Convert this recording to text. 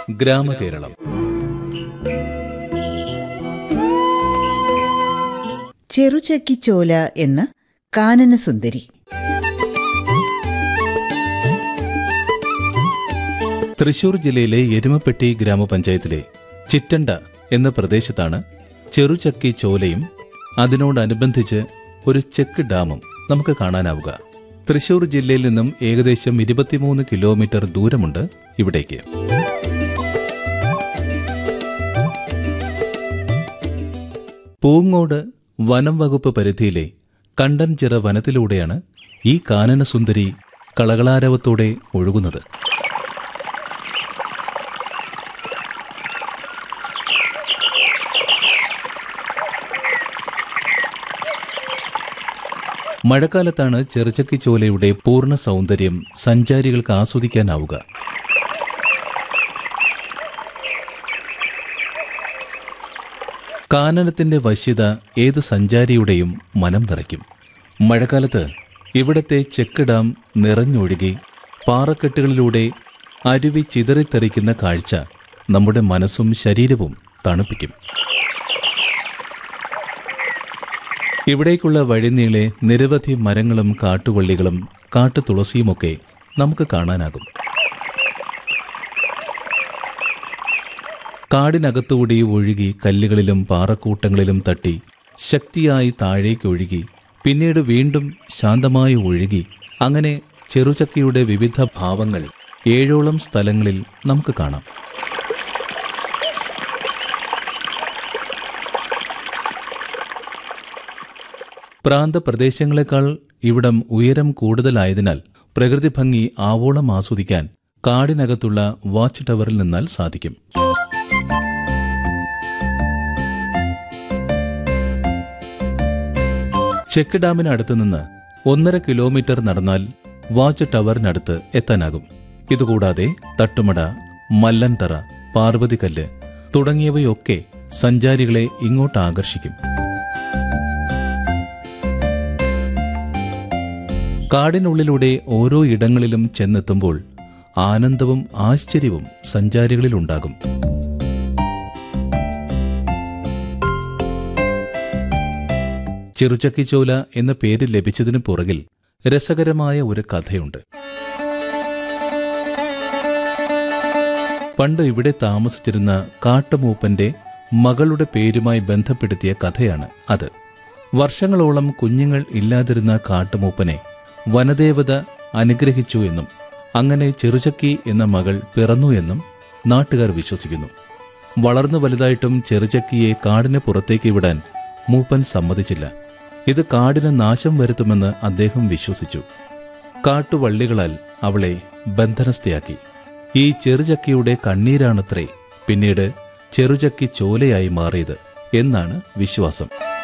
ഗ്രാമകേരളം ചെറുചക്കിച്ചോല എന്ന കാനനസുന്ദരി തൃശൂർ ജില്ലയിലെ എരുമപ്പെട്ടി ഗ്രാമപഞ്ചായത്തിലെ ചിറ്റണ്ട എന്ന പ്രദേശത്താണ് ചെറുചക്കി ചോലയും അതിനോടനുബന്ധിച്ച് ഒരു ചെക്ക് ഡാമും നമുക്ക് കാണാനാവുക തൃശൂർ ജില്ലയിൽ നിന്നും ഏകദേശം ഇരുപത്തിമൂന്ന് കിലോമീറ്റർ ദൂരമുണ്ട് ഇവിടേക്ക് പൂങ്ങോട് വനം വകുപ്പ് പരിധിയിലെ കണ്ടൻചിറ വനത്തിലൂടെയാണ് ഈ കാനനസുന്ദരി കളകളാരവത്തോടെ ഒഴുകുന്നത് മഴക്കാലത്താണ് ചെറുചക്കിച്ചോലയുടെ പൂർണ്ണ സൗന്ദര്യം സഞ്ചാരികൾക്ക് ആസ്വദിക്കാനാവുക കാനനത്തിന്റെ വശ്യത ഏത് സഞ്ചാരിയുടെയും മനം നിറയ്ക്കും മഴക്കാലത്ത് ഇവിടത്തെ ചെക്ക് ഡാം നിറഞ്ഞൊഴുകി പാറക്കെട്ടുകളിലൂടെ അരുവി ചിതറിത്തെറിക്കുന്ന കാഴ്ച നമ്മുടെ മനസ്സും ശരീരവും തണുപ്പിക്കും ഇവിടേക്കുള്ള വഴിനീളെ നിരവധി മരങ്ങളും കാട്ടുവള്ളികളും കാട്ടുതുളസിയുമൊക്കെ നമുക്ക് കാണാനാകും കാടിനകത്തുകൂടി ഒഴുകി കല്ലുകളിലും പാറക്കൂട്ടങ്ങളിലും തട്ടി ശക്തിയായി താഴേക്ക് ഒഴുകി പിന്നീട് വീണ്ടും ശാന്തമായി ഒഴുകി അങ്ങനെ ചെറുചക്കിയുടെ വിവിധ ഭാവങ്ങൾ ഏഴോളം സ്ഥലങ്ങളിൽ നമുക്ക് കാണാം പ്രാന്തപ്രദേശങ്ങളെക്കാൾ ഇവിടം ഉയരം കൂടുതലായതിനാൽ പ്രകൃതി ഭംഗി ആവോളം ആസ്വദിക്കാൻ കാടിനകത്തുള്ള വാച്ച് ടവറിൽ നിന്നാൽ സാധിക്കും ചെക്ക് ഡാമിനടുത്ത് നിന്ന് ഒന്നര കിലോമീറ്റർ നടന്നാൽ വാച്ച് ടവറിനടുത്ത് എത്താനാകും ഇതുകൂടാതെ തട്ടുമട മല്ലൻതറ പാർവതിക്കല്ല് തുടങ്ങിയവയൊക്കെ സഞ്ചാരികളെ ഇങ്ങോട്ട് ആകർഷിക്കും കാടിനുള്ളിലൂടെ ഓരോ ഇടങ്ങളിലും ചെന്നെത്തുമ്പോൾ ആനന്ദവും ആശ്ചര്യവും സഞ്ചാരികളിലുണ്ടാകും ചെറുചക്കിച്ചോല എന്ന പേര് ലഭിച്ചതിനു പുറകിൽ രസകരമായ ഒരു കഥയുണ്ട് പണ്ട് ഇവിടെ താമസിച്ചിരുന്ന കാട്ടുമൂപ്പന്റെ മകളുടെ പേരുമായി ബന്ധപ്പെടുത്തിയ കഥയാണ് അത് വർഷങ്ങളോളം കുഞ്ഞുങ്ങൾ ഇല്ലാതിരുന്ന കാട്ടുമൂപ്പനെ വനദേവത അനുഗ്രഹിച്ചു എന്നും അങ്ങനെ ചെറുചക്കി എന്ന മകൾ പിറന്നു എന്നും നാട്ടുകാർ വിശ്വസിക്കുന്നു വളർന്നു വലുതായിട്ടും ചെറുചക്കിയെ കാടിന് പുറത്തേക്ക് വിടാൻ മൂപ്പൻ സമ്മതിച്ചില്ല ഇത് കാടിന് നാശം വരുത്തുമെന്ന് അദ്ദേഹം വിശ്വസിച്ചു കാട്ടുവള്ളികളാൽ അവളെ ബന്ധനസ്ഥയാക്കി ഈ ചെറുചക്കിയുടെ കണ്ണീരാണത്രേ പിന്നീട് ചെറുചക്കി ചോലയായി മാറിയത് എന്നാണ് വിശ്വാസം